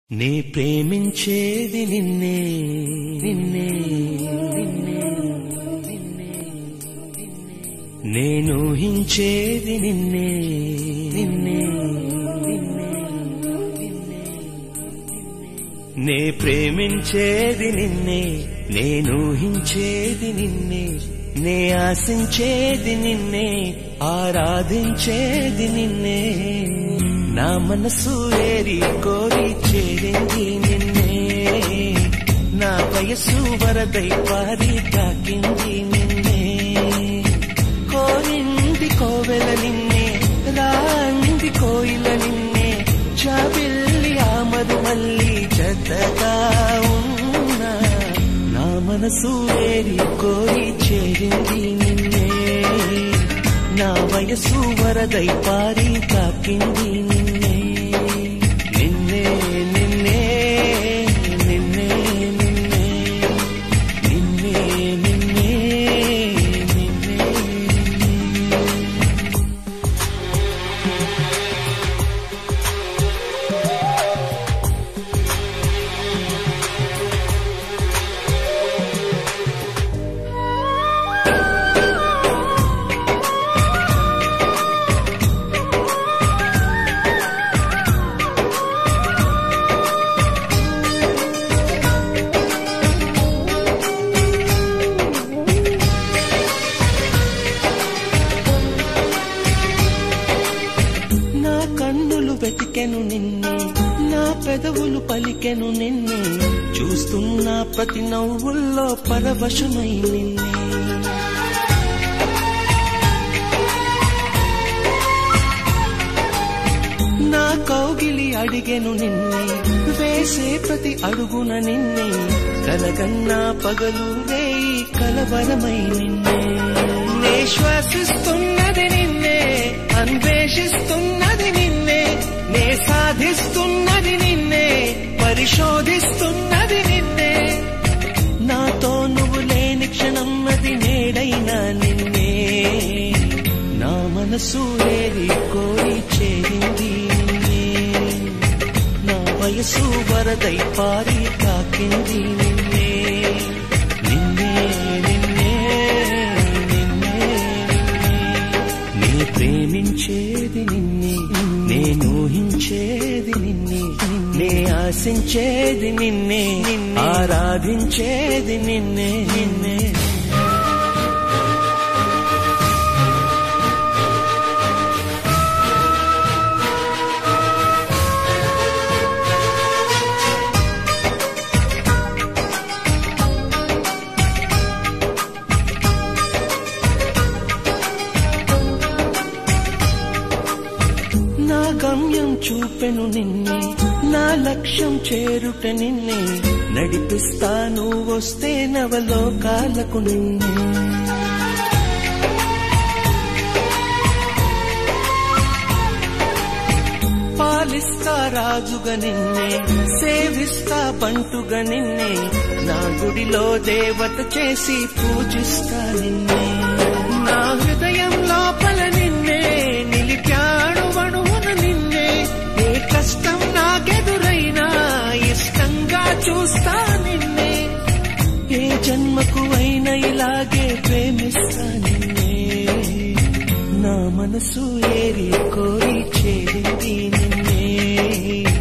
నే ప్రేమించేది నిన్నే నిన్నే నిన్నే నేను ఊహించేది నిన్నే నిన్నే నిన్నే నే ప్రేమించేది నిన్నే నేను ఊహించేది నిన్నే నే ఆశించేది నిన్నే ఆరాధించేది నిన్నే నా మనసు ఏరి కోరి చేరింది నిన్నే నా వయసు వరదై పారి తాకింది నిన్నే కోరింది కోవెల నిన్నే రాంది కోయిల నిన్నే చాబిల్లి ఆమదు మళ్ళీ జతగా ఉన్నా నా మనసు ఏరి కోరి చేరింది నిన్నే నా వయసు వరదై పారి తాకింది నిన్నే నిన్నే నిన్నే నిన్నే నిన్నే నిన్నే నిన్నే నిన్నే నా కన్నులు వెతికెను నిన్నే నా పెదవులు పలికెను నిన్నే చూస్తున్న ప్రతి నవ్వుల్లో పరవశమై నిన్నే నా కౌగిలి అడిగెను నిన్నే వేసే ప్రతి అడుగున నిన్నే కలగన్నా పగలు రేయి కలవరమై నిన్నే నే శ్వాసిస్తున్నది నిన్నే అన్వేషిస్తున్నది నిన్నే నే సాధిస్తున్నది నిన్నే పరిశోధిస్తున్నది నిన్నే నాతో నువ్వు లేని క్షణం అది నేడైనా నిన్నే నా మనసు ఏరి కోరి చేరింది నిన్నే నా వయసు వరదై పారి తాకింది నిన్నే నిన్నే నిన్నే నిన్నే నీ ప్రేమించేది నిన్నే నేను ఊహించేది నిన్నే నే ఆశించేది నిన్నే ఆరాధించేది నిన్నే నిన్నే నా గమ్యం చూపెను నిన్నే నా లక్ష్యం చేరుట నిన్నే నడిపిస్తాను వస్తే నవలోకాలకు నిన్నే పాలిస్తా రాజుగా నిన్నే సేవిస్తా బంటుగా నిన్నే నా గుడిలో దేవత చేసి పూజిస్తా నిన్నే నా హృదయం లోపల నిన్నే నిలిపాడు వణువున నిన్నే ఏ కష్టం నాకెదురైనా ఇష్టంగా చూస్తా నిన్నే ఏ జన్మకు అయినా ఇలాగే ప్రేమిస్తా నిన్నే నా మనసు ఏరి కోరి చేరింది నిన్నే